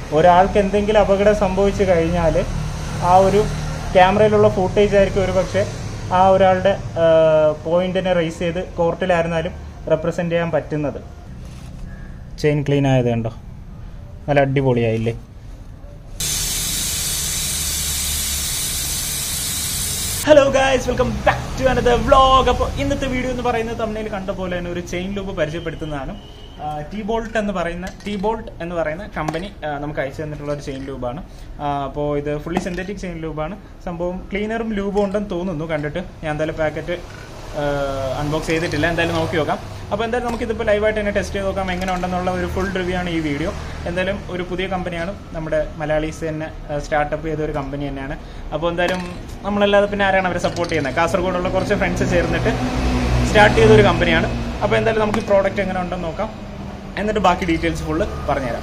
ഒരാൾക്ക് എന്തെങ്കിലും അപകടം സംഭവിച്ചു കഴിഞ്ഞാൽ ആ ഒരു ക്യാമറയിലുള്ള ഫൂട്ടേജ് ആയിരിക്കും ഒരു പക്ഷേ ആ ഒരാളുടെ പോയിന്റിനെ റേസ് ചെയ്ത് കോർട്ടിലായിരുന്നാലും റെപ്രസെൻ്റ് ചെയ്യാൻ പറ്റുന്നത് ചെയിൻ ക്ലീൻ ആയത് കണ്ടോ നല്ല അടിപൊളിയായില്ലേ hello guys welcome back to another vlog അപ്പോൾ ഇന്നത്തെ വീഡിയോ എന്ന് പറയുന്നത് തമിഴിൽ കണ്ട പോലെ തന്നെ ഒരു ചെയിൻ ലൂപ്പ് പരിചയപ്പെടുത്തുന്നതാണ് ടി ബോൾട്ട് എന്ന് പറയുന്ന ടി ബോൾട്ട് എന്ന് പറയുന്ന കമ്പനി നമുക്ക് അയച്ചു തന്നിട്ടുള്ള ഒരു ചെയിൻ ലൂബാണ് അപ്പോൾ ഇത് ഫുള്ളി സിന്തറ്റിക് ചെയിൻ ലൂബാണ് സംഭവം ക്ലീനറും ലൂബും ഉണ്ടെന്ന് തോന്നുന്നു കണ്ടിട്ട് ഞാൻ എന്തായാലും പാക്കറ്റ് അൺബോക്സ് ചെയ്തിട്ടില്ല എന്തായാലും നോക്കി നോക്കാം അപ്പോൾ എന്തായാലും നമുക്ക് ഇതിപ്പോൾ ലൈവായിട്ട് തന്നെ ടെസ്റ്റ് ചെയ്ത് നോക്കാം എങ്ങനെ ഉണ്ടെന്നുള്ള ഒരു ഫുൾ റിവ്യൂ ആണ് ഈ വീഡിയോ എന്തായാലും ഒരു പുതിയ കമ്പനിയാണ് നമ്മുടെ മലയാളീസ് തന്നെ സ്റ്റാർട്ടപ്പ് ചെയ്ത ഒരു കമ്പനി തന്നെയാണ് അപ്പോൾ എന്തായാലും നമ്മളല്ലാതെ പിന്നെ ആരാണ് അവരെ സപ്പോർട്ട് ചെയ്യുന്നത് കാസർഗോഡുള്ള കുറച്ച് ഫ്രണ്ട്സ് ചേർന്നിട്ട് സ്റ്റാർട്ട് ചെയ്ത ഒരു കമ്പനിയാണ് അപ്പോൾ എന്തായാലും നമുക്ക് ഈ പ്രോഡക്റ്റ് എങ്ങനെ ഉണ്ടെന്ന് നോക്കാം എന്നിട്ട് ബാക്കി ഡീറ്റെയിൽസ് ഫുള്ള് പറഞ്ഞുതരാം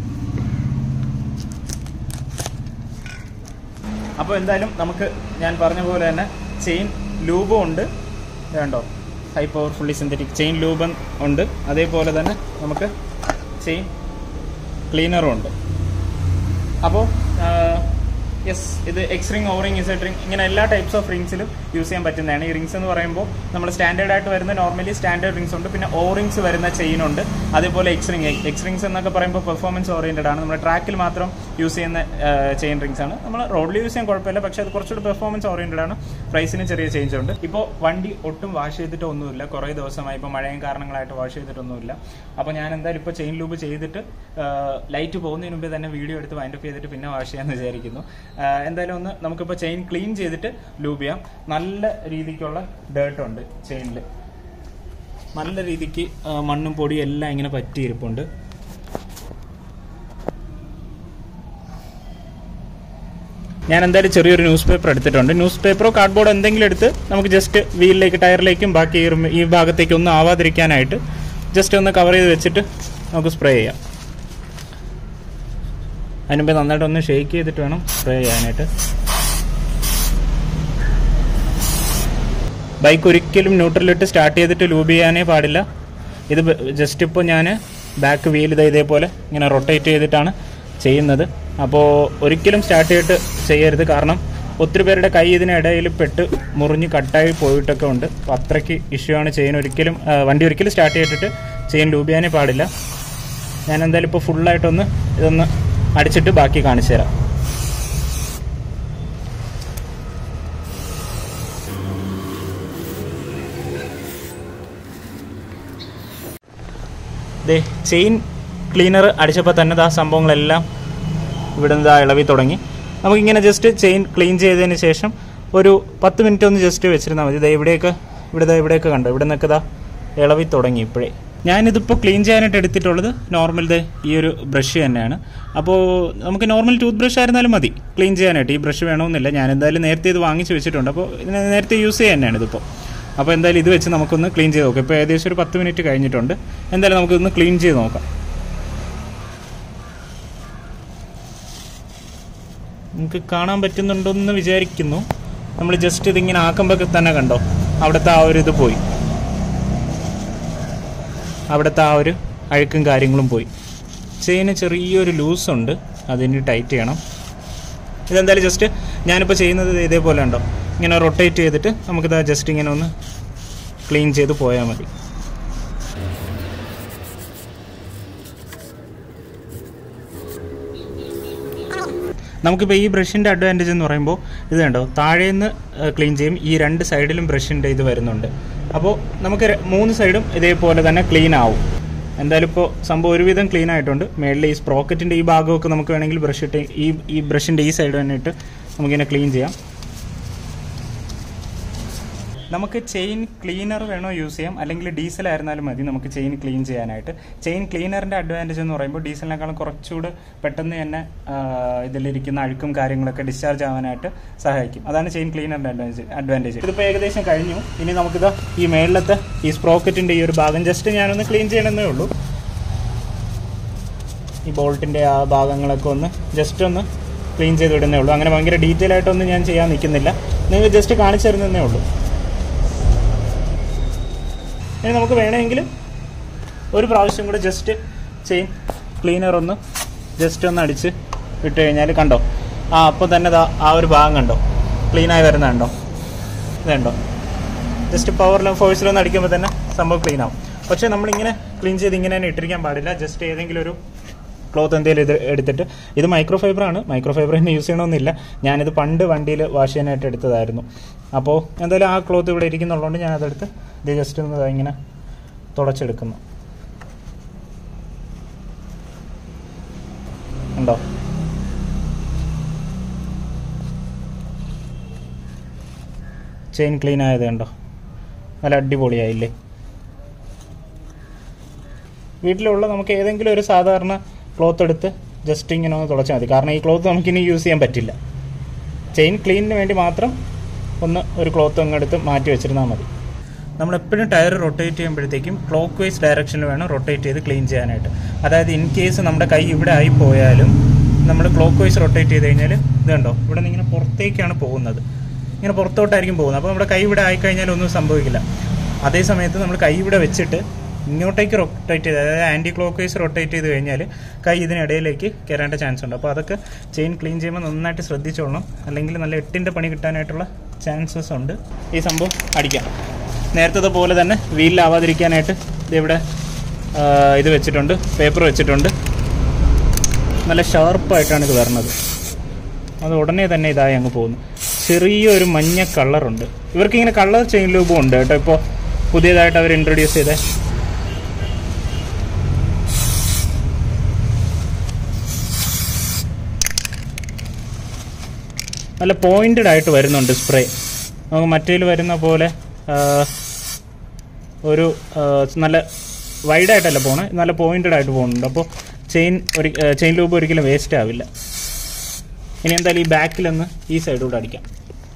അപ്പോൾ എന്തായാലും നമുക്ക് ഞാൻ പറഞ്ഞ പോലെ തന്നെ ചെയിൻ ലൂബും ഉണ്ട് വേണ്ടോ high power fully synthetic chain ലൂബൻ ഉണ്ട് അതേപോലെ തന്നെ നമുക്ക് ചെയിൻ ക്ലീനറും ഉണ്ട് അപ്പോൾ യെസ് ഇത് X ring O ring Z ring ഇങ്ങനെ എല്ലാ ടൈപ്സ് ഓഫ് റിംഗ്സിലും യൂസ് ചെയ്യാൻ പറ്റുന്നതാണ് ഈ റിംഗ്സ് എന്ന് പറയുമ്പോൾ നമ്മൾ സ്റ്റാൻഡേർഡ് ആയിട്ട് വരുന്ന നോർമലി സ്റ്റാൻഡേർഡ് റിംഗ്സ് ഉണ്ട് പിന്നെ ഓ റിംഗ്സ് വരുന്ന ചെയിൻ ഉണ്ട് അതേപോലെ എക്സ് റിംഗ് എക്സ് റിംഗ്സ് എന്നൊക്കെ പറയുമ്പോൾ പെർഫോമൻസ് ഓറിയന്റഡ് ആണ് നമ്മുടെ ട്രാക്കിൽ മാത്രം യൂസ് ചെയ്യുന്ന ചെയിൻ റിംഗ്സ് ആണ് നമ്മൾ റോഡിൽ യൂസ് ചെയ്യാൻ കുഴപ്പമില്ല പക്ഷേ അത് കുറച്ചുകൂടി പെർഫോമൻസ് ഓറിയന്റഡ് ആണ് പ്രൈസിന് ചെറിയ ചേഞ്ച് ഉണ്ട് ഇപ്പോൾ വണ്ടി ഒട്ടും വാഷ് ചെയ്തിട്ട് ഒന്നുമില്ല കുറേ ദിവസമായി ഇപ്പോൾ മഴയും കാരണങ്ങളായിട്ട് വാഷ് ചെയ്തിട്ടൊന്നുമില്ല അപ്പോൾ ഞാൻ എന്തായാലും ഇപ്പോൾ ചെയിൻ ലൂബ് ചെയ്തിട്ട് ലൈറ്റ് പോകുന്നതിന് മുമ്പേ തന്നെ വീഡിയോ എടുത്ത് വൈൻഡപ്പ് ചെയ്തിട്ട് പിന്നെ വാഷ് ചെയ്യാമെന്ന് വിചാരിക്കുന്നു എന്തായാലും ഒന്ന് നമുക്കിപ്പോൾ ചെയിൻ ക്ലീൻ ചെയ്തിട്ട് ലൂബ് ചെയ്യാം നല്ല രീതിക്കുള്ള ഡേർട്ട് ഉണ്ട് ചെയിനിൽ നല്ല രീതിക്ക് മണ്ണും പൊടിയും എല്ലാം ഇങ്ങനെ പറ്റിയിരിപ്പുണ്ട് ഞാൻ എന്തായാലും ചെറിയൊരു ന്യൂസ് പേപ്പർ എടുത്തിട്ടുണ്ട് ന്യൂസ് പേപ്പറോ കാർഡ്ബോർഡോ എന്തെങ്കിലും എടുത്ത് നമുക്ക് ജസ്റ്റ് വീലിലേക്ക് ടയറിലേക്കും ബാക്കി ഈ ഭാഗത്തേക്ക് ഒന്നും ആവാതിരിക്കാനായിട്ട് ജസ്റ്റ് ഒന്ന് കവർ ചെയ്ത് വെച്ചിട്ട് നമുക്ക് സ്പ്രേ ചെയ്യാം അതിനുമ്പേ നന്നായിട്ട് ഒന്ന് ഷേക്ക് ചെയ്തിട്ട് വേണം സ്പ്രേ ചെയ്യാനായിട്ട് ബൈക്ക് ഒരിക്കലും ന്യൂട്രലിട്ട് സ്റ്റാർട്ട് ചെയ്തിട്ട് ലൂബ് ചെയ്യാനേ പാടില്ല ഇത് ജസ്റ്റ് ഇപ്പോൾ ഞാൻ ബാക്ക് വീൽ ഇത് ഇതേപോലെ ഇങ്ങനെ റൊട്ടേറ്റ് ചെയ്തിട്ടാണ് ചെയ്യുന്നത് അപ്പോൾ ഒരിക്കലും സ്റ്റാർട്ട് ചെയ്തിട്ട് ചെയ്യരുത് കാരണം ഒത്തിരി പേരുടെ കൈ ഇതിനിടയിൽ പെട്ട് മുറിഞ്ഞ് കട്ടായി പോയിട്ടൊക്കെ ഉണ്ട് അപ്പോൾ അത്രയ്ക്ക് ഇഷ്യൂ ആണ് ചെയിൻ ഒരിക്കലും വണ്ടി ഒരിക്കലും സ്റ്റാർട്ട് ചെയ്തിട്ട് ചെയിൻ ലൂബ് ചെയ്യാനേ പാടില്ല ഞാൻ എന്തായാലും ഇപ്പോൾ ഫുള്ളായിട്ടൊന്ന് ഇതൊന്ന് അടിച്ചിട്ട് ബാക്കി കാണിച്ചു തരാം ദേ ചെയിൻ ക്ലീനർ അടിച്ചപ്പോൾ തന്നെ ആ സംഭവങ്ങളെല്ലാം ഇവിടെ നിന്ന് ഇളവി തുടങ്ങി നമുക്കിങ്ങനെ ജസ്റ്റ് ചെയിൻ ക്ലീൻ ചെയ്തതിന് ശേഷം ഒരു പത്ത് മിനിറ്റ് ഒന്ന് ജസ്റ്റ് വെച്ചിരുന്നാൽ മതി ഇതാ ഇവിടെയൊക്കെ ഇവിടെ ഇവിടെയൊക്കെ കണ്ടോ ഇവിടെ നിന്നൊക്കെ ഇതാ ഇളവി തുടങ്ങി ഇപ്പോഴേ ഞാനിതിപ്പോൾ ക്ലീൻ ചെയ്യാനായിട്ട് എടുത്തിട്ടുള്ളത് നോർമൽ ദേ ഈ ഒരു ബ്രഷ് തന്നെയാണ് അപ്പോൾ നമുക്ക് നോർമൽ ടൂത്ത് ബ്രഷ് ആയിരുന്നാലും മതി ക്ലീൻ ചെയ്യാനായിട്ട് ഈ ബ്രഷ് വേണമെന്നില്ല ഞാൻ എന്തായാലും നേരത്തെ ഇത് വാങ്ങിച്ച് വെച്ചിട്ടുണ്ട് അപ്പോൾ ഇതിന് നേരത്തെ യൂസ് ചെയ്യാൻ തന്നെയാണ് ഇതിപ്പോൾ അപ്പോൾ എന്തായാലും ഇത് വെച്ച് നമുക്കൊന്ന് ക്ലീൻ ചെയ്ത് നോക്കാം ഇപ്പോൾ ഏകദേശം ഒരു പത്ത് മിനിറ്റ് കഴിഞ്ഞിട്ടുണ്ട് എന്തായാലും നമുക്കൊന്ന് ക്ലീൻ ചെയ്ത് നോക്കാം നമുക്ക് കാണാൻ പറ്റുന്നുണ്ടെന്ന് വിചാരിക്കുന്നു നമ്മൾ ജസ്റ്റ് ഇതിങ്ങനെ ആക്കുമ്പോൾ തന്നെ കണ്ടോ അവിടുത്തെ ആ ഒരു ഇത് പോയി അവിടുത്തെ ആ ഒരു അഴുക്കും കാര്യങ്ങളും പോയി ചെയിന് ചെറിയൊരു ലൂസ് ഉണ്ട് അതിന് ടൈറ്റ് ചെയ്യണം ഇതെന്തായാലും ജസ്റ്റ് ഞാനിപ്പോൾ ചെയ്യുന്നത് ഇതേപോലെ ഉണ്ടോ ഇങ്ങനെ റൊട്ടേറ്റ് ചെയ്തിട്ട് നമുക്കിത് ജസ്റ്റ് ഇങ്ങനെ ഒന്ന് ക്ലീൻ ചെയ്ത് പോയാൽ മതി നമുക്കിപ്പോൾ ഈ ബ്രഷിൻ്റെ അഡ്വാൻറ്റേജ് എന്ന് പറയുമ്പോൾ ഇത് കണ്ടോ താഴേന്ന് ക്ലീൻ ചെയ്യും ഈ രണ്ട് സൈഡിലും ബ്രഷിൻ്റെ ഇത് വരുന്നുണ്ട് അപ്പോൾ നമുക്ക് മൂന്ന് സൈഡും ഇതേപോലെ തന്നെ ക്ലീൻ ആവും എന്തായാലും ഇപ്പോൾ സംഭവം ഒരുവിധം ക്ലീൻ ആയിട്ടുണ്ട് മേളിൽ ഈ സ്പ്രോക്കറ്റിൻ്റെ ഈ ഭാഗമൊക്കെ നമുക്ക് വേണമെങ്കിൽ ബ്രഷ് ഇട്ട് ഈ ഈ ബ്രഷിൻ്റെ ഈ സൈഡ് തന്നെ ഇട്ട് നമുക്കിങ്ങനെ ക്ലീൻ ചെയ്യാം നമുക്ക് ചെയിൻ ക്ലീനർ വേണോ യൂസ് ചെയ്യാം അല്ലെങ്കിൽ ഡീസൽ ആയിരുന്നാലും മതി നമുക്ക് ചെയിൻ ക്ലീൻ ചെയ്യാനായിട്ട് ചെയിൻ ക്ലീനറിന്റെ അഡ്വാൻറ്റേജ് എന്ന് പറയുമ്പോൾ ഡീസലിനേക്കാളും കുറച്ചുകൂടെ പെട്ടെന്ന് തന്നെ ഇതിലിരിക്കുന്ന അഴുക്കും കാര്യങ്ങളൊക്കെ ഡിസ്ചാർജ് ആവാനായിട്ട് സഹായിക്കും അതാണ് ചെയിൻ ക്ലീനറിന്റെ അഡ്വാൻറ്റേജ് അഡ്വാൻറ്റേജ് ഇതിപ്പോൾ ഏകദേശം കഴിഞ്ഞു ഇനി നമുക്കിത് ഈ മേളിലത്തെ ഈ സ്പ്രോക്കറ്റിന്റെ ഈ ഒരു ഭാഗം ജസ്റ്റ് ഞാനൊന്ന് ക്ലീൻ ചെയ്യണമെന്നേ ഉള്ളൂ ഈ ബോൾട്ടിന്റെ ആ ഭാഗങ്ങളൊക്കെ ഒന്ന് ജസ്റ്റ് ഒന്ന് ക്ലീൻ ചെയ്ത് വിടുന്നേ ഉള്ളൂ അങ്ങനെ ഭയങ്കര ഡീറ്റെയിൽ ആയിട്ടൊന്നും ഞാൻ ചെയ്യാൻ നിൽക്കുന്നില്ല നിങ്ങൾ ജസ്റ്റ് കാണിച്ചു തരുന്നതേ ഉള്ളൂ ഇനി നമുക്ക് വേണമെങ്കിൽ ഒരു പ്രാവശ്യം കൂടെ ജസ്റ്റ് ചെയിൻ ക്ലീനർ ഒന്ന് ജസ്റ്റ് ഒന്ന് അടിച്ച് ഇട്ട് കഴിഞ്ഞാൽ കണ്ടോ ആ അപ്പോൾ തന്നെ ദാ ആ ഒരു ഭാഗം കണ്ടോ ക്ലീനായി വരുന്നത് കണ്ടോ ഇതുണ്ടോ ജസ്റ്റ് പവറിലും ഫോഴ്സിലൊന്നും അടിക്കുമ്പോൾ തന്നെ സംഭവം ക്ലീൻ ആവും പക്ഷേ നമ്മളിങ്ങനെ ക്ലീൻ ചെയ്ത് ഇങ്ങനെ തന്നെ ഇട്ടിരിക്കാൻ പാടില്ല ജസ്റ്റ് ഏതെങ്കിലും ഒരു ക്ലോത്ത് എന്തെങ്കിലും ഇത് എടുത്തിട്ട് ഇത് മൈക്രോ ഫൈബറാണ് മൈക്രോ ഫൈബർ തന്നെ യൂസ് ചെയ്യണമെന്നില്ല ഞാനിത് പണ്ട് വണ്ടിയിൽ വാഷ് ചെയ്യാനായിട്ട് എടുത്തതായിരുന്നു അപ്പോൾ എന്തായാലും ആ ക്ലോത്ത് ഇവിടെ ഇരിക്കുന്നുള്ളതുകൊണ്ട് ഞാൻ അതെടുത്ത് ഇത് ജസ്റ്റ് ഒന്ന് ദാ ഇങ്ങനെ തുടച്ചെടുക്കുന്നു ഉണ്ടോ ചെയിൻ ക്ലീൻ ആയത് കണ്ടോ നല്ല അടിപൊളിയായില്ലേ വീട്ടിലുള്ള നമുക്ക് ഏതെങ്കിലും ഒരു സാധാരണ ക്ലോത്ത് എടുത്ത് ജസ്റ്റ് ഇങ്ങനെ ഒന്ന് തുടച്ചാൽ മതി കാരണം ഈ ക്ലോത്ത് നമുക്കിനി യൂസ് ചെയ്യാൻ പറ്റില്ല ചെയിൻ ക്ലീനിന് വേണ്ടി മാത്രം ഒന്ന് ഒരു ക്ലോത്ത് അങ്ങ് എടുത്ത് മാറ്റി വെച്ചിരുന്നാൽ മതി നമ്മൾ എപ്പോഴും ടയർ റൊട്ടേറ്റ് ചെയ്യുമ്പോഴത്തേക്കും ക്ലോക്ക് വൈസ് ഡയറക്ഷനിൽ വേണം റൊട്ടേറ്റ് ചെയ്ത് ക്ലീൻ ചെയ്യാനായിട്ട് അതായത് ഇൻ കേസ് നമ്മുടെ കൈ ഇവിടെ ആയി പോയാലും നമ്മൾ ക്ലോക്ക് വൈസ് റൊട്ടേറ്റ് ചെയ്ത് കഴിഞ്ഞാൽ ഇത് കണ്ടോ ഇവിടെ നിന്ന് ഇങ്ങനെ പുറത്തേക്കാണ് പോകുന്നത് ഇങ്ങനെ പുറത്തോട്ടായിരിക്കും പോകുന്നത് അപ്പോൾ നമ്മുടെ കൈ ഇവിടെ ആയിക്കഴിഞ്ഞാൽ ഒന്നും സംഭവിക്കില്ല അതേ സമയത്ത് നമ്മൾ കൈ ഇവിടെ വെച്ചിട്ട് ഇങ്ങോട്ടേക്ക് റൊട്ടേറ്റ് ചെയ്ത് അതായത് ആൻറ്റി ക്ലോക്ക് വൈസ് റൊട്ടേറ്റ് ചെയ്ത് കഴിഞ്ഞാൽ കൈ ഇതിനിടയിലേക്ക് കയറേണ്ട ചാൻസ് ഉണ്ട് അപ്പോൾ അതൊക്കെ ചെയിൻ ക്ലീൻ ചെയ്യുമ്പോൾ നന്നായിട്ട് ശ്രദ്ധിച്ചോളണം അല്ലെങ്കിൽ നല്ല എട്ടിൻ്റെ പണി കിട്ടാനായിട്ടുള്ള ചാൻസസ് ഉണ്ട് ഈ സംഭവം അടിക്കാം നേരത്തെ പോലെ തന്നെ വീലിലാവാതിരിക്കാനായിട്ട് ഇതിവിടെ ആ, ഇത് വെച്ചിട്ടുണ്ട് പേപ്പർ വെച്ചിട്ടുണ്ട് നല്ല ഷാർപ്പായിട്ടാണ് ഇത് വരുന്നത് അത് ഉടനെ തന്നെ ഇതായി അങ്ങ് പോകുന്നു ചെറിയൊരു മഞ്ഞ കളറുണ്ട് ഇവർക്ക് ഇങ്ങനെ കളർ ചെയിൻ ലൂബും ഉണ്ട് കേട്ടോ ഇപ്പോൾ പുതിയതായിട്ട് അവർ ഇൻട്രൊഡ്യൂസ് ചെയ്തേ നല്ല പോയിന്റഡ് ആയിട്ട് വരുന്നുണ്ട് സ്പ്രേ നമുക്ക് മറ്റേൽ വരുന്ന പോലെ ആ, ഒരു ആ, നല്ല വൈഡായിട്ടല്ല പോണേ നല്ല പോയിന്റഡ് ആയിട്ട് പോകുന്നുണ്ട് അപ്പോൾ ചെയിൻ ഒരു ചെയിൻ ലൂബ് ഒരിക്കലും വേസ്റ്റ് ആവില്ല ഇനി എന്തായാലും ഈ ബാക്കിലൊന്ന് ഈ സൈഡിലൂടെ അടിക്കാം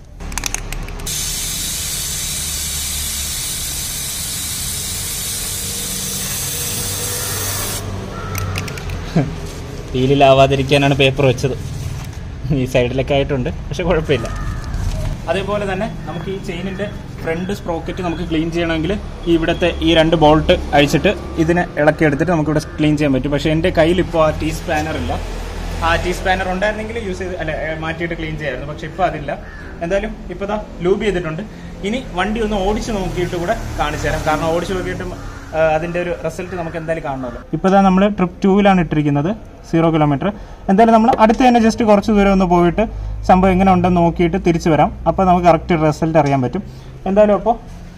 വീലിലാവാതിരിക്കാനാണ് പേപ്പർ വെച്ചത് ഈ സൈഡിലൊക്കെ ആയിട്ടുണ്ട് പക്ഷെ കുഴപ്പമില്ല അതേപോലെ തന്നെ നമുക്ക് ഈ ചെയിനിന്റെ ഫ്രണ്ട് സ്പ്രോക്കറ്റ് നമുക്ക് ക്ലീൻ ചെയ്യണമെങ്കിൽ ഈ ഇവിടുത്തെ ഈ രണ്ട് ബോൾട്ട് അഴിച്ചിട്ട് ഇതിനെ ഇളക്കി എടുത്തിട്ട് നമുക്ക് ഇവിടെ ക്ലീൻ ചെയ്യാൻ പറ്റും പക്ഷേ എൻ്റെ കയ്യിൽ ഇപ്പോൾ ആ ടീ സ്പാനർ ഇല്ല ആ ടീ സ്പാനർ ഉണ്ടായിരുന്നെങ്കിൽ യൂസ് ചെയ്ത് അല്ല ഏ, മാറ്റിയിട്ട് ക്ലീൻ ചെയ്യായിരുന്നു പക്ഷെ ഇപ്പോൾ അതില്ല എന്തായാലും ഇപ്പോൾ ദാ ലൂബ് ചെയ്തിട്ടുണ്ട് ഇനി വണ്ടി ഒന്ന് ഓടിച്ച് നോക്കിയിട്ട് കൂടെ കാണിച്ചു തരാം കാരണം ഓടിച്ച് നോക്കിയിട്ടും ആ, അതിന്റെ ഒരു റിസൾട്ട് നമുക്ക് എന്തായാലും കാണണമല്ലോ ഇപ്പോൾ ദാ നമ്മൾ ട്രിപ്പ് ടൂവിലാണ് ഇട്ടിരിക്കുന്നത് സീറോ കിലോമീറ്റർ എന്തായാലും നമ്മൾ അടുത്ത് തന്നെ ജസ്റ്റ് കുറച്ച് ദൂരം ഒന്ന് പോയിട്ട് സംഭവം എങ്ങനെ ഉണ്ടെന്ന് നോക്കിയിട്ട് തിരിച്ചു വരാം അപ്പോൾ നമുക്ക് കറക്റ്റ് റിസൾട്ട് അറിയാൻ പറ്റും എന്തായാലും അപ്പോൾ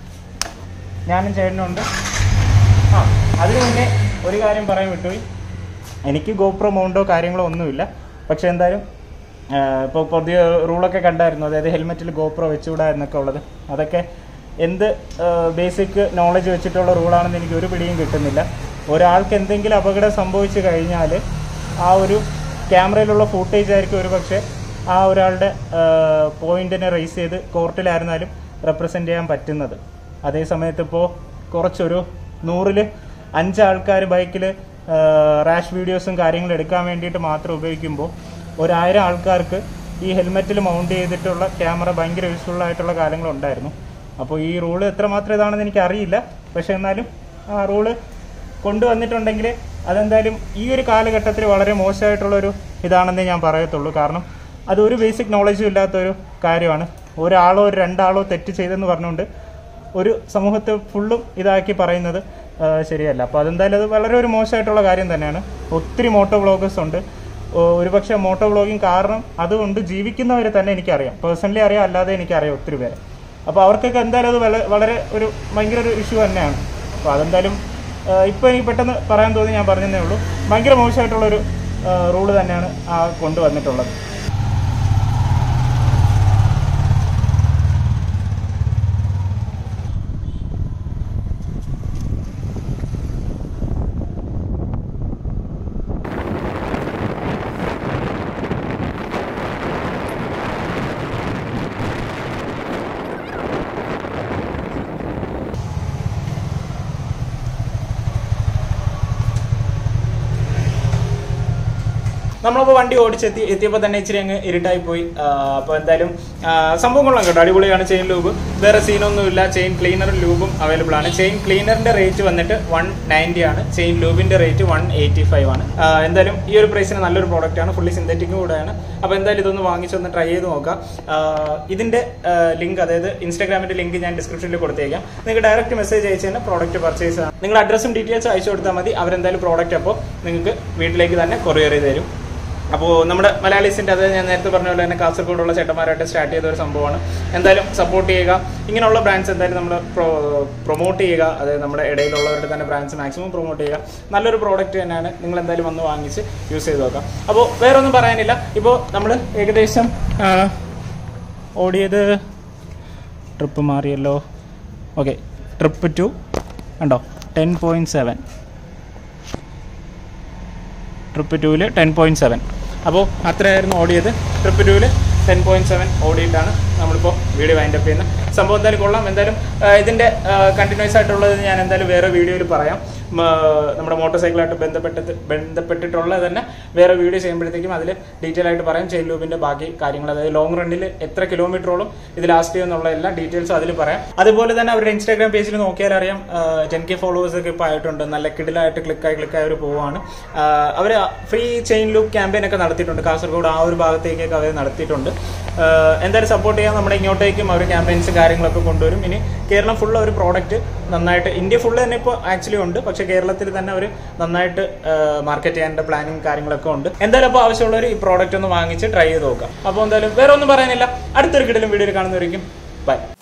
ഞാനും ചേട്ടനുണ്ട് ആ അതിനു മുന്നേ ഒരു കാര്യം പറയാൻ വിട്ടുപോയി എനിക്ക് ഗോപ്രോ മൗണ്ടോ കാര്യങ്ങളോ ഒന്നുമില്ല പക്ഷെ എന്തായാലും ഇപ്പോൾ പുതിയ റൂളൊക്കെ കണ്ടായിരുന്നു അതായത് ഹെൽമെറ്റിൽ ഗോപ്രോ വെച്ചുകൂടാ എന്നൊക്കെ ഉള്ളത് അതൊക്കെ എന്ത് ബേസിക് നോളജ് വെച്ചിട്ടുള്ള റൂളാണെന്ന് എനിക്ക് ഒരു പിടിയും കിട്ടുന്നില്ല ഒരാൾക്ക് എന്തെങ്കിലും അപകടം സംഭവിച്ചു കഴിഞ്ഞാൽ ആ ഒരു ക്യാമറയിലുള്ള ഫൂട്ടേജ് ആയിരിക്കും ഒരു പക്ഷേ ആ ഒരാളുടെ പോയിന്റിനെ റേസ് ചെയ്ത് കോർട്ടിലായിരുന്നാലും റെപ്രസെൻ്റ് ചെയ്യാൻ പറ്റുന്നത് അതേ സമയത്ത് ഇപ്പോൾ കുറച്ചൊരു നൂറിൽ അഞ്ച് ആൾക്കാർ ബൈക്കിൽ റാഷ് വീഡിയോസും കാര്യങ്ങളും എടുക്കാൻ വേണ്ടിയിട്ട് മാത്രം ഉപയോഗിക്കുമ്പോൾ ഒരായിരം ആൾക്കാർക്ക് ഈ ഹെൽമെറ്റിൽ മൗണ്ട് ചെയ്തിട്ടുള്ള ക്യാമറ ഭയങ്കര യൂസ്ഫുൾ ആയിട്ടുള്ള കാലങ്ങളുണ്ടായിരുന്നു അപ്പോൾ ഈ റൂള് എത്രമാത്രം ഇതാണെന്ന് എനിക്ക് അറിയില്ല പക്ഷേ എന്നാലും ആ റൂള് കൊണ്ടുവന്നിട്ടുണ്ടെങ്കിൽ അതെന്തായാലും ഈ ഒരു കാലഘട്ടത്തിൽ വളരെ മോശമായിട്ടുള്ളൊരു ഇതാണെന്നേ ഞാൻ പറയത്തുള്ളൂ കാരണം അതൊരു ബേസിക് നോളജും ഇല്ലാത്തൊരു കാര്യമാണ് ഒരാളോ ഒരു രണ്ടാളോ തെറ്റ് ചെയ്തെന്ന് പറഞ്ഞുകൊണ്ട് ഒരു സമൂഹത്തെ ഫുള്ളും ഇതാക്കി പറയുന്നത് ആ, ശരിയല്ല അപ്പോൾ അതെന്തായാലും അത് വളരെ ഒരു മോശമായിട്ടുള്ള കാര്യം തന്നെയാണ് ഒത്തിരി മോട്ടോ വ്ളോഗേഴ്സ് ഉണ്ട് ഓ, ഒരുപക്ഷെ മോട്ടോ വ്ളോഗിങ് കാരണം അതുകൊണ്ട് ജീവിക്കുന്നവരെ തന്നെ എനിക്കറിയാം പേഴ്സണലി അറിയാം അല്ലാതെ എനിക്കറിയാം ഒത്തിരി പേരെ അപ്പോൾ അവർക്കൊക്കെ എന്തായാലും അത് വള- വളരെ ഒരു ഭയങ്കര ഒരു ഇഷ്യൂ തന്നെയാണ് അപ്പോൾ അതെന്തായാലും ഇപ്പോൾ എനിക്ക് പെട്ടെന്ന് പറയാൻ തോന്നി ഞാൻ പറഞ്ഞതേ ഉള്ളൂ ഭയങ്കര മോശമായിട്ടുള്ളൊരു റൂള് തന്നെയാണ് ആ കൊണ്ടുവന്നിട്ടുള്ളത് നമ്മളപ്പോൾ വണ്ടി ഓടിച്ചെത്തി എത്തിയപ്പോൾ തന്നെ ഇച്ചിരി അങ്ങ് ഇരുട്ടായി പോയി അപ്പോൾ എന്തായാലും ആ, സംഭവം കൊള്ളാം കേട്ടോ അടിപൊളിയാണ് ചെയിൻ ലൂബ് വേറെ സീനൊന്നുമില്ല ചെയിൻ ക്ലീനറും ലൂബും അവൈലബിൾ ആണ് ചെയിൻ ക്ലീനറിന്റെ റേറ്റ് വന്നിട്ട് വൺ നയൻറ്റി ആണ് ചെയിൻ ലൂബിന്റെ റേറ്റ് വൺ എയ്റ്റി ഫൈവ് ആണ് ആ, എന്തായാലും ഈ ഒരു പ്രൈസിന് നല്ലൊരു പ്രോഡക്റ്റ് ആണ് ഫുള്ളി സിന്തറ്റിക്കും കൂടെയാണ് അപ്പോൾ എന്തായാലും ഇതൊന്ന് വാങ്ങിച്ചൊന്ന് ട്രൈ ചെയ്ത് നോക്കാം ആ, ഇതിന്റെ ലിങ്ക് അതായത് ഇൻസ്റ്റാഗ്രാമിന്റെ ലിങ്ക് ഞാൻ ഡിസ്ക്രിപ്ഷനിൽ കൊടുത്തേക്കാം നിങ്ങൾക്ക് ഡയറക്റ്റ് മെസ്സേജ് അയച്ചു തന്നെ പ്രോഡക്റ്റ് പർച്ചേസ് ആണ് നിങ്ങൾ അഡ്രസ്സും ഡീറ്റെയിൽസ് അയച്ചു കൊടുത്താൽ മതി അവരെന്തായാലും പ്രോഡക്റ്റ് അപ്പോൾ നിങ്ങൾക്ക് വീട്ടിലേക്ക് തന്നെ കൊറിയർ ചെയ്ത് തരും അപ്പോൾ നമ്മുടെ മലയാളീസിൻ്റെ അത് ഞാൻ നേരത്തെ പറഞ്ഞ പോലെ തന്നെ കാസർഗോഡുള്ള ചേട്ടന്മാരായിട്ട് സ്റ്റാർട്ട് ചെയ്ത ഒരു സംഭവമാണ് എന്തായാലും സപ്പോർട്ട് ചെയ്യുക ഇങ്ങനെയുള്ള ബ്രാൻഡ്സ് എന്തായാലും നമ്മൾ പ്രൊമോട്ട് ചെയ്യുക അതായത് നമ്മുടെ ഇടയിലുള്ളവരുടെ തന്നെ ബ്രാൻഡ്സ് മാക്സിമം പ്രൊമോട്ട് ചെയ്യുക നല്ലൊരു പ്രോഡക്റ്റ് തന്നെയാണ് നിങ്ങൾ എന്തായാലും വന്ന് വാങ്ങിച്ച് യൂസ് ചെയ്ത് നോക്കാം അപ്പോൾ വേറെ ഒന്നും പറയാനില്ല ഇപ്പോൾ നമ്മൾ ഏകദേശം ആ, ഓടിയത് ട്രിപ്പ് മാറിയല്ലോ ഓക്കെ ട്രിപ്പ് ടു ഉണ്ടോ ടെൻ പോയിൻറ്റ് സെവൻ ട്രിപ്പ് ടൂവിൽ ടെൻ പോയിൻറ്റ് സെവൻ അപ്പോൾ അത്രയായിരുന്നു ഓടിയത് ട്രിപ്പ് ടൂവിൽ ടെൻ പോയിൻറ്റ് സെവൻ ഓടിയിട്ടാണ് നമ്മളിപ്പോൾ വീഡിയോ വൈൻഡപ്പ് ചെയ്യുന്നത് സംഭവം എന്തായാലും കൊള്ളാം എന്തായാലും ആ, ഇതിൻ്റെ കണ്ടിന്യൂസ് ആയിട്ടുള്ളത് ഞാൻ എന്തായാലും വേറെ വീഡിയോയിൽ പറയാം മ, നമ്മുടെ മോട്ടോർ സൈക്കിളായിട്ട് ബന്ധപ്പെട്ട് ബന്ധപ്പെട്ടിട്ടുള്ള തന്നെ വേറെ വീഡിയോ ചെയ്യുമ്പോഴത്തേക്കും അതിൽ ഡീറ്റെയിൽ ആയിട്ട് പറയാം ചെയിൻ ലൂബിൻ്റെ ബാക്കി കാര്യങ്ങൾ അതായത് ലോങ് റണ്ണിൽ എത്ര കിലോമീറ്ററോളം ഇത് ലാസ്റ്റ് ചെയ്യുന്നുള്ള എല്ലാ ഡീറ്റെയിൽസും അതിൽ പറയാം അതുപോലെ തന്നെ അവരുടെ ഇൻസ്റ്റാഗ്രാം പേജിൽ നോക്കിയാൽ അറിയാം ടെൻ കെ ഫോളോവേഴ്സ് ഒക്കെ ഇപ്പോൾ ആയിട്ടുണ്ട് നല്ല കിടിലായിട്ട് ക്ലിക്കായി ക്ലിക്കായി അവർ പോവാണ് അവർ ഫ്രീ ചെയിൻ ലൂപ്പ് ക്യാമ്പയിൻ ഒക്കെ നടത്തിയിട്ടുണ്ട് കാസർഗോഡ് ആ ഒരു ഭാഗത്തേക്കൊക്കെ അവർ നടത്തിയിട്ടുണ്ട് ആ, എന്തായാലും സപ്പോർട്ട് ചെയ്യാൻ നമ്മുടെ ഇങ്ങോട്ടേക്കും അവർ ക്യാമ്പയിൻസ് കാര്യങ്ങളൊക്കെ കൊണ്ടുവരും ഇനി കേരളം ഫുൾ ഒരു പ്രോഡക്റ്റ് നന്നായിട്ട് ഇന്ത്യ ഫുള്ള് തന്നെ ഇപ്പോൾ ആക്ച്വലി ഉണ്ട് പക്ഷേ കേരളത്തിൽ തന്നെ അവർ നന്നായിട്ട് മാർക്കറ്റ് ചെയ്യാനുള്ള പ്ലാനിങ് കാര്യങ്ങളൊക്കെ ഉണ്ട് എന്തായാലും അപ്പോൾ ആവശ്യമുള്ളവർ ഈ പ്രോഡക്റ്റ് ഒന്ന് വാങ്ങിച്ച് ട്രൈ ചെയ്ത് നോക്കാം അപ്പോൾ എന്തായാലും വേറെ ഒന്നും പറയാനില്ല അടുത്തൊരു കിടലും വീഡിയോയിൽ കാണുന്നവരിക്കും ബൈ